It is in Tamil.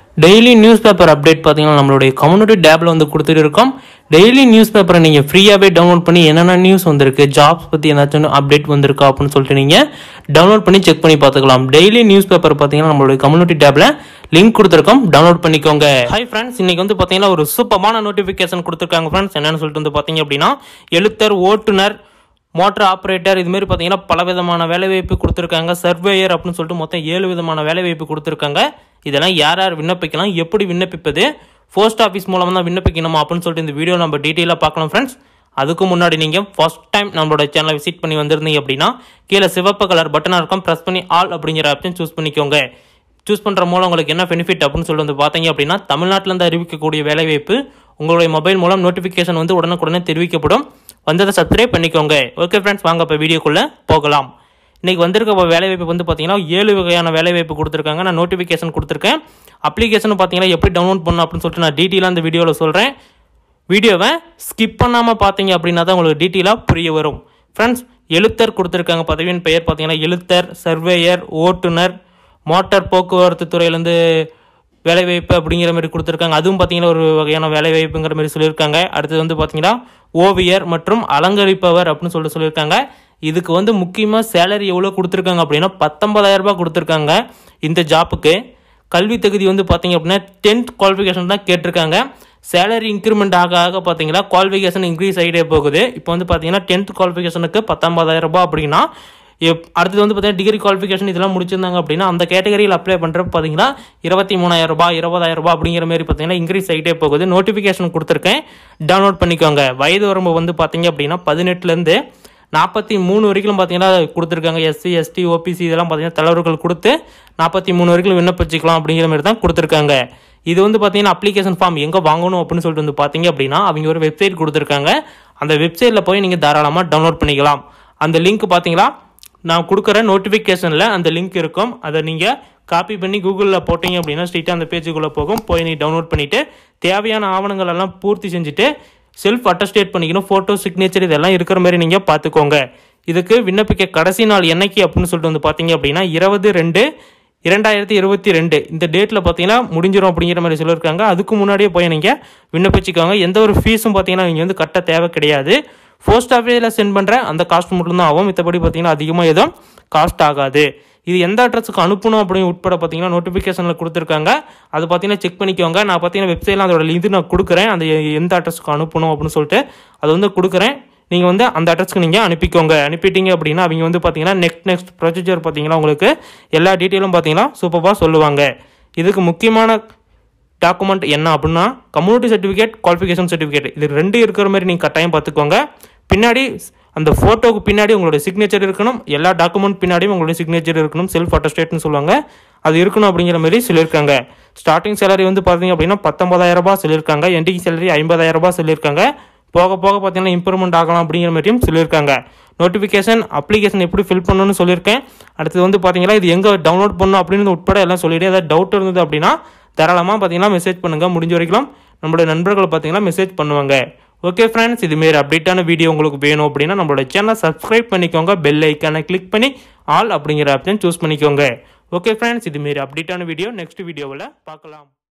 டெய்லி நியூஸ் பேப்பர் அப்டேட் பார்த்தீங்கன்னா நம்மளுடைய கம்யூனிட்டி டேப்ல வந்து கொடுத்துட்டு இருக்கோம் டெய்லி நியூஸ் பேப்பரை நீங்கள் ஃப்ரீயாகவே டவுன்லோட் பண்ணி என்னென்ன நியூஸ் வந்திருக்கு ஜாப்ஸ் பற்றி ஏதாச்சும் அப்டேட் வந்திருக்கா அப்படின்னு சொல்லிட்டு நீங்கள் டவுன்லோட் பண்ணி செக் பண்ணி பார்த்துக்கலாம் டெய்லி நியூஸ் பேப்பர் பார்த்தீங்கன்னா நம்மளுடைய கம்யூனிட்டி டேப்ல லிங்க் கொடுத்துருக்கோம் டவுன்லோட் பண்ணிக்கோங்க ஹாய் ஃப்ரெண்ட்ஸ் இன்னைக்கு வந்து பார்த்தீங்கன்னா ஒரு சூப்பமான நோட்டிஃபிகேஷன் கொடுத்துருக்காங்க ஃப்ரெண்ட்ஸ் என்னன்னு சொல்லிட்டு வந்து பார்த்தீங்க அப்படின்னா எழுத்தர் ஓட்டுநர் மோட்டர் ஆப்ரேட்டர் இதுமாரி பார்த்தீங்கன்னா பல விதமான வேலைவாய்ப்பு கொடுத்துருக்காங்க சர்வேயர் அப்படின்னு சொல்லிட்டு மொத்தம் ஏழு விதமான வேலைவாய்ப்பு கொடுத்துருக்காங்க இதெல்லாம் யார் யார் விண்ணப்பிக்கலாம் எப்படி விண்ணப்பிப்பது போஸ்ட் ஆஃபீஸ் மூலமாக தான் விண்ணப்பிக்கணுமா அப்படின்னு சொல்லிட்டு இந்த வீடியோ நம்ம டீட்டெயிலாக பார்க்கலாம் ஃப்ரெண்ட்ஸ் அதுக்கு முன்னாடி நீங்கள் ஃபர்ஸ்ட் டைம் நம்மளோட சேனலை விசிட் பண்ணி வந்திருந்தீங்க அப்படின்னா கீழே சிவப்பு கலர் பட்டனாக இருக்கும் ப்ரெஸ் பண்ணி ஆல் அப்படிங்கிற ஆப்ஷன் சூஸ் பண்ணிக்கோங்க சூஸ் பண்ணுற மூலம் உங்களுக்கு என்ன பெனிஃபிட் அப்படின்னு சொல்லி வந்து பார்த்தீங்க அப்படின்னா தமிழ்நாட்டிலேருந்து அறிவிக்கக்கூடிய வேலைவாய்ப்பு உங்களுடைய மொபைல் மூலம் நோட்டிஃபிகேஷன் வந்து உடனுக்குடனே தெரிவிக்கப்படும் வந்ததை சப்ஸ்கிரைப் பண்ணிக்கோங்க ஓகே ஃப்ரெண்ட்ஸ் வாங்க இப்போ வீடியோக்குள்ளே போகலாம் இன்றைக்கி வந்திருக்க இப்போ வேலைவாய்ப்பு வந்து பார்த்தீங்கன்னா ஏழு வகையான வேலைவாய்ப்பு கொடுத்துருக்காங்க நான் நோட்டிஃபிகேஷன் கொடுத்துருக்கேன் அப்ளிகேஷன் பார்த்தீங்கன்னா எப்படி டவுன்லோட் பண்ணணும் அப்படின்னு சொல்லிட்டு நான் டீட்டெயிலாக இந்த வீடியோவில் சொல்கிறேன் வீடியோவை ஸ்கிப் பண்ணாமல் பார்த்தீங்க அப்படின்னா தான் உங்களுக்கு டீட்டெயிலாக புரிய வரும் ஃப்ரெண்ட்ஸ் எழுத்தர் கொடுத்துருக்காங்க பதவியின் பெயர் பார்த்தீங்கன்னா எழுத்தர் சர்வேயர் ஓட்டுநர் மோட்டார் போக்குவரத்து துறையிலேருந்து வேலைவாய்ப்பு அப்படிங்கிற மாதிரி கொடுத்துருக்காங்க அதுவும் பார்த்தீங்கன்னா ஒரு வகையான வேலைவாய்ப்புங்கிற மாதிரி சொல்லியிருக்காங்க அடுத்தது வந்து பார்த்தீங்கன்னா ஓவியர் மற்றும் அலங்கரிப்பவர் அப்படின்னு சொல்லிட்டு சொல்லியிருக்காங்க இதுக்கு வந்து முக்கியமாக சேலரி எவ்வளோ கொடுத்துருக்காங்க அப்படின்னா 19000 ரூபாய் கொடுத்துருக்காங்க இந்த ஜாப்புக்கு கல்வி தகுதி வந்து பார்த்தீங்க அப்படின்னா டென்த் குவாலிஃபிகேஷன் தான் கேட்டிருக்காங்க சேலரி இன்க்ரிமெண்ட் ஆக ஆக பார்த்தீங்கன்னா குவாலிஃபிகேஷன் இன்க்ரீஸ் ஆகிட்டே போகுது இப்போ வந்து பார்த்தீங்கன்னா டென்த் குவாலிஃபிகேஷனுக்கு பத்தொன்பதாயிரம் ரூபாய் அப்படின்னா எப் அடுத்தது வந்து பார்த்தீங்கன்னா டிகிரி குவாலிஃபிகேஷன் இதெல்லாம் முடிச்சிருந்தாங்க அப்படின்னா அந்த கேட்டகரியில் அப்ளை பண்ணுறப்ப பார்த்தீங்கன்னா இருபத்தி மூணாயிரம் ரூபாய் இருபதாயிரம் ரூபாய் அப்படிங்கிற மாதிரி பார்த்தீங்கன்னா இன்க்ரீஸ் ஆகிட்டே போகுது நோட்டிஃபிகேஷன் கொடுத்துருக்கேன் டவுன்லோட் பண்ணிக்கோங்க வயது வரம்பு வந்து பார்த்தீங்க அப்படின்னா பதினெட்டுலேருந்து நாற்பத்தி மூணு வரைக்கும் பார்த்தீங்கன்னா கொடுத்துருக்காங்க எஸ்சி எஸ்டி ஓபிசி இதெல்லாம் பார்த்தீங்கன்னா தலைவர்கள் கொடுத்து நாற்பத்தி மூணு வரைக்கும் விண்ணப்பிச்சுக்கலாம் அப்படிங்கிற மாதிரி தான் கொடுத்துருக்காங்க இது வந்து பார்த்தீங்கன்னா அப்ளிகேஷன் ஃபார்ம் எங்கே வாங்கணும் அப்படின்னு சொல்லிட்டு வந்து பார்த்தீங்க அப்படின்னா அவங்க ஒரு வெப்சைட் கொடுத்துருக்காங்க அந்த வெப்சைட்டில் போய் நீங்கள் தாராளமாக டவுன்லோட் பண்ணிக்கலாம் அந்த லிங்க் பார்த்தீங்களா நான் கொடுக்குற நோட்டிஃபிகேஷனில் அந்த லிங்க் இருக்கும் அதை நீங்கள் காப்பி பண்ணி கூகுளில் போட்டீங்க அப்படின்னா ஸ்ட்ரெயிட்டாக அந்த பேஜுக்குள்ளே போகும் போய் நீ டவுன்லோட் பண்ணிவிட்டு தேவையான ஆவணங்கள் எல்லாம் பூர்த்தி செஞ்சுட்டு செல்ஃப் அட்டஸ்டேட் பண்ணிக்கணும் ஃபோட்டோ சிக்னேச்சர் இதெல்லாம் இருக்கிற மாதிரி நீங்கள் பார்த்துக்கோங்க இதுக்கு விண்ணப்பிக்க கடைசி நாள் என்னைக்கு அப்படின்னு சொல்லிட்டு வந்து பார்த்தீங்க அப்படின்னா இருபது ரெண்டு இரண்டாயிரத்தி இருபத்தி ரெண்டு இந்த டேட்டில் பார்த்தீங்கன்னா முடிஞ்சிடும் அப்படிங்கிற மாதிரி சொல்லியிருக்காங்க அதுக்கு முன்னாடியே போய் நீங்கள் விண்ணப்பிச்சுக்கோங்க எந்த ஒரு ஃபீஸும் பார்த்தீங்கன்னா நீங்கள் வந்து கட்ட தேவை கிடையாது போஸ்ட் ஆஃபீஸில் சென்ட் பண்ணுற அந்த காஸ்ட் மட்டும்தான் ஆகும் மித்தபடி பார்த்தீங்கன்னா அதிகமாக எதுவும் காஸ்ட் ஆகாது இது எந்த அட்ரஸுக்கு அனுப்பணும் அப்படின்னு உட்பட பார்த்தீங்கன்னா நோட்டிஃபிகேஷனில் கொடுத்துருக்காங்க அது பார்த்தீங்கன்னா செக் பண்ணிக்கோங்க நான் பார்த்தீங்கன்னா வெப்சைட்டில் அதோட இது நான் கொடுக்குறேன் அந்த எந்த அட்ரஸுக்கு அனுப்பணும் அப்படின்னு சொல்லிட்டு அது வந்து கொடுக்குறேன் நீங்கள் வந்து அந்த அட்ரஸ்க்கு நீங்கள் அனுப்பிக்கோங்க அனுப்பிட்டீங்க அப்படின்னா அவங்க வந்து பார்த்தீங்கன்னா நெக்ஸ்ட் நெக்ஸ்ட் ப்ரொசீஜர் பார்த்தீங்கன்னா உங்களுக்கு எல்லா டீட்டெயிலும் பார்த்தீங்கன்னா சூப்பராக சொல்லுவாங்க இதுக்கு முக்கியமான டாக்குமெண்ட் என்ன அப்படின்னா கம்யூனிட்டி சர்டிஃபிகேட் குவாலிஃபிகேஷன் சர்டிஃபிகேட் இது ரெண்டு இருக்கிற மாதிரி நீங்கள் கட்டாயம் பார்த்துக்கோங்க பின்னாடி அந்த ஃபோட்டோவுக்கு பின்னாடி உங்களோட சிக்னேச்சர் இருக்கணும் எல்லா டாக்குமெண்ட் பின்னாடியும் உங்களோட சிக்னேச்சர் இருக்கணும் செல்ஃப் அட்டஸ்டேட்னு சொல்லுவாங்க அது இருக்கணும் அப்படிங்கிற மாதிரி சொல்லியிருக்காங்க ஸ்டார்டிங் சேலரி வந்து பார்த்தீங்க அப்படின்னா பத்தொன்பதாயிரம் ரூபாய் சொல்லியிருக்காங்க எண்டிங் சேலரி ஐம்பதாயிரம் ரூபாய் சொல்லியிருக்காங்க போக போக பார்த்தீங்கன்னா இம்ப்ரூவ்மெண்ட் ஆகலாம் அப்படிங்கிற மாதிரியும் சொல்லியிருக்காங்க நோட்டிஃபிகேஷன் அப்ளிகேஷன் எப்படி ஃபில் பண்ணணும்னு சொல்லியிருக்கேன் அடுத்தது வந்து பார்த்தீங்கன்னா இது எங்கே டவுன்லோட் பண்ணணும் அப்படின்னு உட்பட எல்லாம் சொல்லிட்டு ஏதாவது டவுட் இருந்தது அப்படின்னா தாராளமாக பார்த்தீங்கன்னா மெசேஜ் பண்ணுங்கள் முடிஞ்ச வரைக்கும் நம்மளுடைய நண்பர்கள் பார்த்தீங்கன்னா மெசேஜ் பண்ணுவாங்க ஓகே ஃப்ரெண்ட்ஸ் இதுமாரி அப்டேட்டான வீடியோ உங்களுக்கு வேணும் அப்படின்னா நம்மளோட சேனலை சப்ஸ்கிரைப் பண்ணிக்கோங்க பெல் ஐக்கானை கிளிக் பண்ணி ஆல் அப்படிங்கிற ஆப்ஷன் சூஸ் பண்ணிக்கோங்க ஓகே ஃப்ரெண்ட்ஸ் இதுமாரி அப்டேட்டான வீடியோ நெக்ஸ்ட் வீடியோவில் பார்க்கலாம்